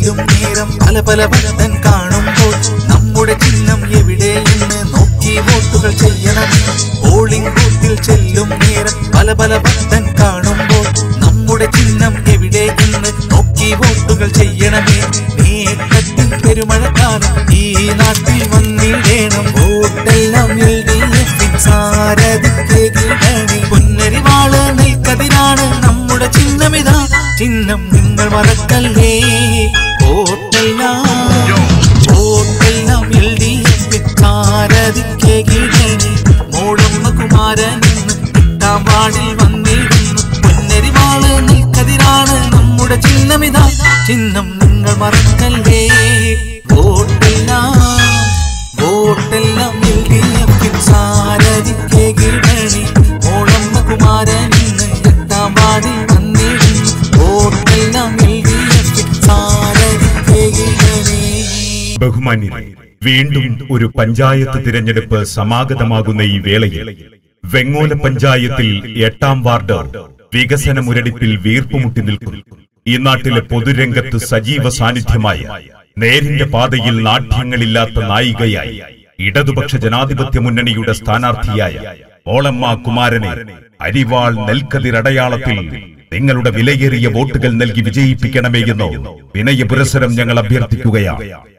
ചെല്ലും നേരം പല പല ഭക്തൻ കാണുമ്പോൾ നമ്മുടെ ചിഹ്നം എവിടെയെന്ന് നോക്കി വോട്ടുകൾ ചെയ്യണം പോളിംഗ് ബൂത്തിൽ ചെല്ലും നേരം പല പല ഭക്തൻ കാണുമ്പോൾ നമ്മുടെ ചിഹ്നം എവിടെയെന്ന് നോക്കി വോട്ടുകൾ ചെയ്യണമേ നേട്ടത്തിൻ പെരുമഴക്കാലം ഈ നാട്ടിൽ വന്നിടേണം വോട്ടെല്ലാം എൽ ഡി എഫിൻ സാരഥിക്ക് കിടണേ പൊന്നരിവാള് നെൽക്കതിരാണ് നമ്മുടെ ചിഹ്നമിതാ ചിഹ്നം നിങ്ങൾ മറക്കല്ലേ വോട്ടെല്ലാം വോട്ടെല്ലാം എൽ ഡി എഫിൻ സാരഥിക്ക് കിടണേ മോളമ്മ കുമാരൻ ഇന്ന് എട്ടാം വാർഡിൽ വന്നിടുന്നു പൊന്നരിവാള് നെൽക്കതിരാണ് നമ്മുടെ ചിഹ്നമിതാ ചിഹ്നം നിങ്ങൾ മറക്കല്ലേ വോട്ടെല്ലാം വോട്ടെല്ലാം എൽ ഡി എഫിൻ സാരഥിക്ക് കിടണി ഓളമ്മ കുമാരൻ ഇന്ന് എട്ടാം വാർഡിൽ വന്നിടുന്നു വോട്ടെല്ലാം എൽ ഡി എഫിൻ സാരഥിക്ക് കിടണി ബഹുമാന്യരെ വീണ്ടും ഒരു പഞ്ചായത്ത് തിരഞ്ഞെടുപ്പ് സമാഗതമാകുന്ന ഈ വേളയിൽ വെങ്ങോല പഞ്ചായത്തിൽ എട്ടാം വാർഡ് വികസന മുരടിപ്പിൽ വീർപ്പുമുട്ടി നിൽക്കുന്നു ഈ നാട്ടിലെ പൊതുരംഗത്ത് സജീവ സാന്നിധ്യമായ നേരിന്റെ പാതയിൽ നാട്യങ്ങളില്ലാത്ത നായികയായി ഇടതുപക്ഷ ജനാധിപത്യ മുന്നണിയുടെ സ്ഥാനാർത്ഥിയായ ഓളമ്മ കുമാരനെ അരിവാൾ നെൽക്കതിരടയാളത്തിൽ നിങ്ങളുടെ വിലയേറിയ വോട്ടുകൾ നൽകി വിജയിപ്പിക്കണമേ എന്നോ വിനയ പുരസരം ഞങ്ങൾ അഭ്യർത്ഥിക്കുകയാണ്